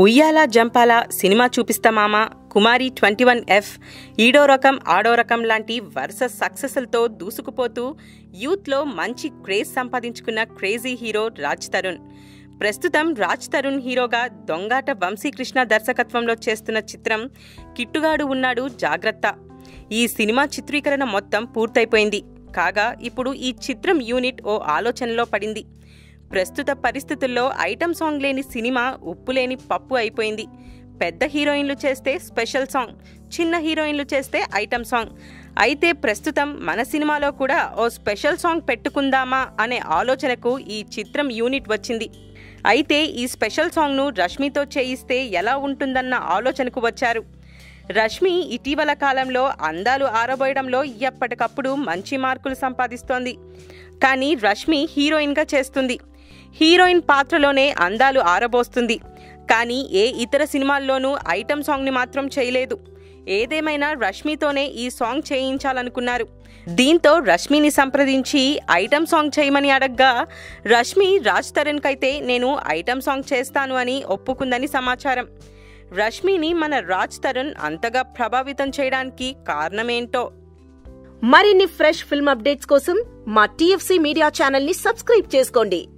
ఉయ్యాల జంపాల సినిమా చూపిస్తామామా Kumari twenty one F ఈడో రకం ఆడో రకం లాంటి వరుస సక్సెస్లతో దూసుకుపోతూ యూత్లో మంచి క్రేజ్ సంపాదించుకున్న క్రేజీ హీరో రాజ్ తరుణ్ ప్రస్తుతం రాజ్ తరుణ్ హీరోగా దొంగాట వంశీకృష్ణ దర్శకత్వంలో చేస్తున్న చిత్రం కిట్టుగాడు ఉన్నాడు జాగ్రత్త ఈ సినిమా చిత్రీకరణ మొత్తం పూర్తయిపోయింది కాగా ఇప్పుడు ఈ చిత్రం యూనిట్ ఓ ఆలోచనలో పడింది ప్రస్తుత పరిస్థితుల్లో ఐటమ్ సాంగ్ లేని సినిమా ఉప్పు లేని పప్పు అయిపోయింది పెద్ద హీరోయిన్లు చేస్తే స్పెషల్ సాంగ్ చిన్న హీరోయిన్లు చేస్తే ఐటమ్ సాంగ్ అయితే ప్రస్తుతం మన సినిమాలో కూడా ఓ స్పెషల్ సాంగ్ పెట్టుకుందామా అనే ఆలోచనకు ఈ చిత్రం యూనిట్ వచ్చింది అయితే ఈ స్పెషల్ సాంగ్ను రష్మితో చేయిస్తే ఎలా ఉంటుందన్న ఆలోచనకు వచ్చారు రష్మి ఇటీవల కాలంలో అందాలు ఆరబోయడంలో ఎప్పటికప్పుడు మంచి మార్కులు సంపాదిస్తోంది కానీ రష్మి హీరోయిన్గా చేస్తుంది హీరోయిన్ పాత్రలోనే అందాలు ఆరబోస్తుంది కానీ ఏ ఇతర సినిమాల్లోనూ ఐటమ్ సాంగ్ని మాత్రం చేయలేదు ఏదేమైనా రష్మితోనే ఈ సాంగ్ చేయించాలనుకున్నారు దీంతో రష్మిని సంప్రదించి ఐటమ్ సాంగ్ చేయమని అడగ్గా రష్మి రాజ్ తరుణ్కైతే నేను ఐటమ్ సాంగ్ చేస్తాను అని ఒప్పుకుందని సమాచారం రష్మిని మన రాజ్ తరుణ్ అంతగా ప్రభావితం చేయడానికి కారణమేంటో మరిన్ని ఫ్రెష్ ఫిల్మ్ అప్డేట్స్ కోసం మా టీఎఫ్సీ మీడియా ఛానల్ ని సబ్స్క్రైబ్ చేసుకోండి